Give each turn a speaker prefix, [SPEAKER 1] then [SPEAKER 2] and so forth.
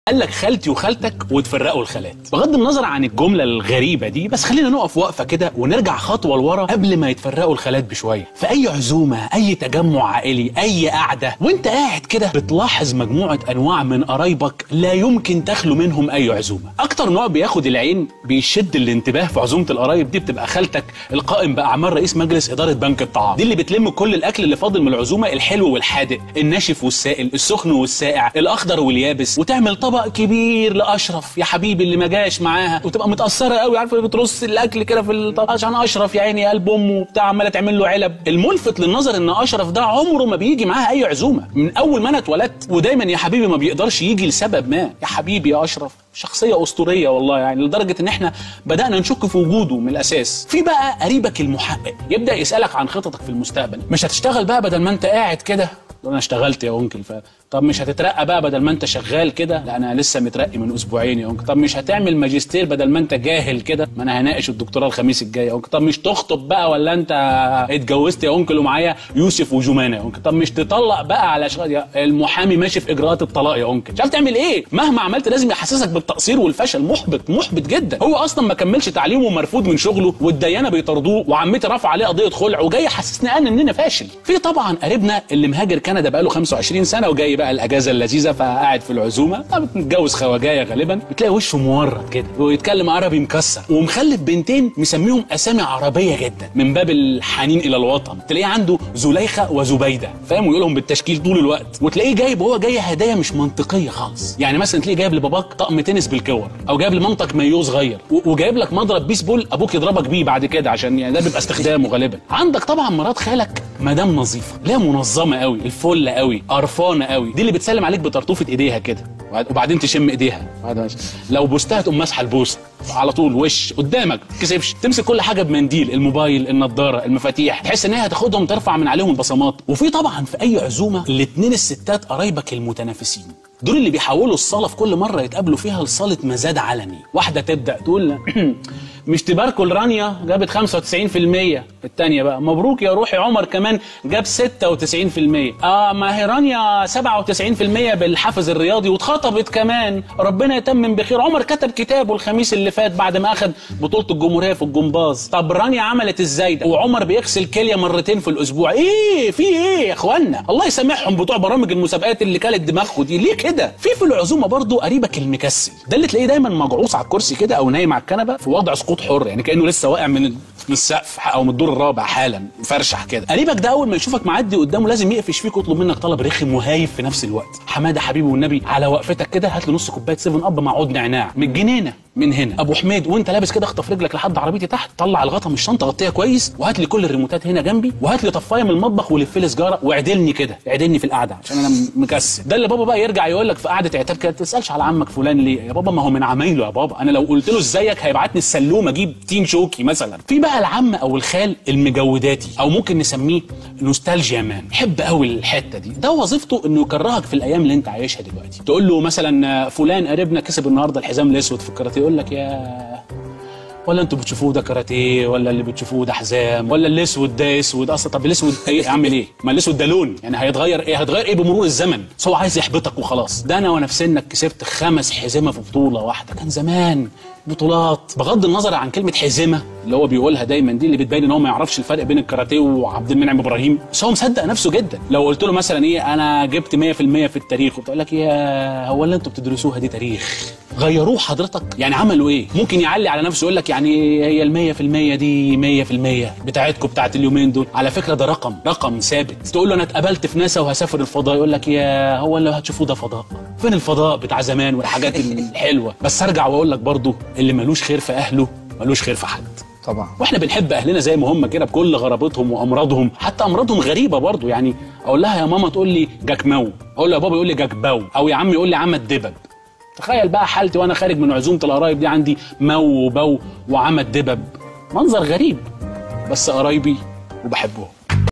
[SPEAKER 1] قال لك خالتي وخالتك وتفرقوا الخالات بغض النظر عن الجمله الغريبه دي بس خلينا نقف وقفه كده ونرجع خطوه لورا قبل ما يتفرقوا الخالات بشويه في اي عزومه اي تجمع عائلي اي قعده وانت قاعد كده بتلاحظ مجموعه انواع من قرايبك لا يمكن تخلو منهم اي عزومه اكتر نوع بياخد العين بيشد الانتباه في عزومه القرايب دي بتبقى خالتك القائم باعمال رئيس مجلس اداره بنك الطعام دي اللي بتلم كل الاكل اللي فاضل من العزومه الحلو والحادق الناشف والسائل السخن والساقع الاخضر واليابس وتعمل طبق كبير لاشرف يا حبيبي اللي ما جاش معاها وتبقى متاثره قوي عارفه بترص الاكل كده في الطبق عشان اشرف يا عيني قلب امه وبتاع عماله تعمل له علب الملفت للنظر ان اشرف ده عمره ما بيجي معاها اي عزومه من اول ما انا اتولدت ودايما يا حبيبي ما بيقدرش يجي لسبب ما يا حبيبي يا اشرف شخصية أسطورية والله يعني لدرجة إن إحنا بدأنا نشك في وجوده من الأساس. في بقى قريبك المحقق يبدأ يسألك عن خططك في المستقبل، مش هتشتغل بقى بدل ما أنت قاعد كده انا اشتغلت يا انكل ف... طب مش هتترقى بقى بدل ما انت شغال كده لا انا لسه مترقي من اسبوعين يا انكل طب مش هتعمل ماجستير بدل ما انت جاهل كده ما انا هناقش الدكتوراه الخميس الجاي يا انكل طب مش تخطب بقى ولا انت اتجوزت يا انكل ومعايا يوسف وجمانه يا انكل طب مش تطلق بقى على شغال يا المحامي ماشي في اجراءات الطلاق يا انكل مش عارف تعمل ايه مهما عملت لازم يحسسك بالتقصير والفشل محبط محبط جدا هو اصلا ما كملش تعليمه ومرفوض من شغله والديانه بيطردوه وعمتي رافعه عليه قضيه خلع وجاي يحسسني انا اننا فاشل في طبعا قريبنا اللي مهاجر كندا بقاله 25 سنه وجاي بقى الاجازه اللذيذه فقاعد في العزومه متجوز خواجايه غالبا بتلاقي وشه مورد كده ويتكلم عربي مكسر ومخلف بنتين مسميهم اسامي عربيه جدا من باب الحنين الى الوطن تلاقيه عنده زليخه وزبيده فاهم ويقولهم بالتشكيل طول الوقت وتلاقيه جايب وهو جاي هدايا مش منطقيه خالص يعني مثلا تلاقيه جايب لباباك طقم تنس بالكور او جايب لمامتك مايو صغير و- وجايب لك مضرب بيسبول ابوك يضربك بيه بعد كده عشان يعني ده بيبقى استخدامه غالبا عندك طبعا مرات خالك مدام نظيفه لا منظمه قوي الفل قوي قرفانه قوي دي اللي بتسلم عليك بطرطوفه ايديها كده وبعد- وبعدين تشم ايديها بعد- لو بوستها تقوم ماسحه البوست على طول وش قدامك كسبش تمسك كل حاجه بمنديل الموبايل النضاره المفاتيح تحس ان هي هتاخدهم ترفع من عليهم البصمات وفي طبعا في اي عزومه الاثنين الستات قرايبك المتنافسين دول اللي بيحولوا الصاله في كل مره يتقابلوا فيها لصاله مزاد علني واحده تبدا تقول مش تباركوا لرانيا جابت 95% التانية بقى مبروك يا روحي عمر كمان جاب 96% اه ما هي رانيا 97% بالحافز الرياضي واتخطبت كمان ربنا يتمم بخير عمر كتب كتابه الخميس اللي فات بعد ما اخد بطولة الجمهورية في الجمباز طب رانيا عملت ازاي ده وعمر بيغسل كلية مرتين في الاسبوع ايه في ايه يا اخوانا الله يسامحهم بتوع برامج المسابقات اللي كلت دماغكم دي ليه كده في في العزومة برضو قريبك المكسل ده اللي تلاقيه دايما مجعوص على الكرسي كده او نايم على الكنبه في وضع سقوط حر يعني كانه لسه واقع من من السقف او من الدور الرابع حالا فرشح كده قريبك ده اول ما يشوفك معدي قدامه لازم يقفش فيك ويطلب منك طلب رخم وهايف في نفس الوقت حماده حبيبي والنبي على وقفتك كده هات لي نص كوبايه 7 اب مع عود نعناع من الجنينه من هنا ابو حميد وانت لابس كده اخطف رجلك لحد عربيتي تحت طلع الغطا من الشنطه غطيها كويس وهات لي كل الريموتات هنا جنبي وهات لي طفايه من المطبخ ولف لي سجاره واعدلني كده اعدلني في القعده عشان انا م- مكسل ده اللي بابا بقى يرجع يقول لك في قعده اعتاب كده تسالش على عمك فلان ليه يا بابا ما هو من عمايله يا بابا انا لو قلت له ازيك هيبعتني السلوم اجيب تين شوكي مثلا في بقى العم او الخال المجوداتي او ممكن نسميه نوستالجيا مان يحب قوي الحته دي ده وظيفته انه يكرهك في الايام اللي انت عايشها دلوقتي تقول له مثلا فلان قريبنا كسب النهارده الحزام الاسود في الكاراتيه يقول لك يا ولا انتوا بتشوفوه ده كاراتيه ولا اللي بتشوفوه ده حزام ولا الاسود ده اسود اصلا طب الاسود ايه اعمل ايه ما الاسود ده لون يعني هيتغير ايه هيتغير ايه بمرور الزمن بس هو عايز يحبطك وخلاص ده انا وانا في سنك كسبت خمس حزمه في بطوله واحده كان زمان بطولات بغض النظر عن كلمه حزمه اللي هو بيقولها دايما دي اللي بتبين ان هو ما يعرفش الفرق بين الكاراتيه وعبد المنعم ابراهيم بس هو مصدق نفسه جدا لو قلت له مثلا ايه انا جبت 100% في التاريخ وبتقول لك يا هو اللي انتوا بتدرسوها دي تاريخ غيروه حضرتك يعني عملوا ايه ممكن يعلي على نفسه يقول لك يعني هي ال 100% دي 100% بتاعتكم بتاعت اليومين دول على فكره ده رقم رقم ثابت تقول له انا اتقابلت في ناسا وهسافر الفضاء يقول لك يا هو اللي هتشوفوه ده فضاء فين الفضاء بتاع زمان والحاجات الحلوه بس ارجع واقول لك برضو اللي ملوش خير في اهله ملوش خير في حد
[SPEAKER 2] طبعا
[SPEAKER 1] واحنا بنحب اهلنا زي ما هم كده بكل غرابتهم وامراضهم حتى امراضهم غريبه برضو يعني اقول لها يا ماما تقول لي جاكمو اقول له يا بابا يقول لي جاكباو او يا عم يقول لي عم الدبب تخيل بقى حالتي وانا خارج من عزومه القرايب دي عندي مو وبو وعم الدبب منظر غريب بس قرايبي وبحبهم